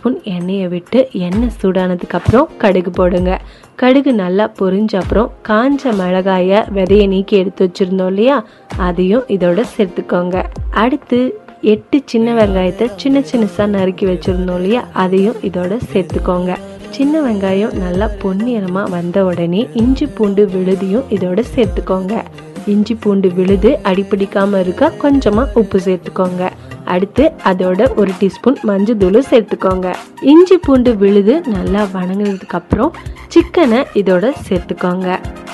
teaspoon எண்ணெயை விட்டு எண்ணெய் சூடானதுக்கப்புறம் கடுகு போடுங்க கடுகு நல்லா பொரிஞ்ச அப்புறம் காஞ்ச மிளகாயை விதையை நீக்கி எடுத்து வச்சுருந்தோம் இல்லையா அதையும் இதோட சேர்த்துக்கோங்க அடுத்து எட்டு சின்ன வெங்காயத்தை சின்ன சின்னசாக நறுக்கி வச்சுருந்தோம் இல்லையா அதையும் இதோட சேர்த்துக்கோங்க சின்ன வெங்காயம் நல்லா பொன்னிறமாக வந்த உடனே இஞ்சி பூண்டு விழுதியும் இதோட சேர்த்துக்கோங்க இஞ்சி பூண்டு விழுது அடிப்பிடிக்காமல் இருக்க கொஞ்சமாக உப்பு சேர்த்துக்கோங்க அடுத்து அதோட ஒரு டீஸ்பூன் மஞ்சள் தூள் சேர்த்துக்கோங்க இஞ்சி பூண்டு விழுது நல்லா வணங்கினதுக்கு அப்புறம் சிக்கனை இதோட சேர்த்துக்கோங்க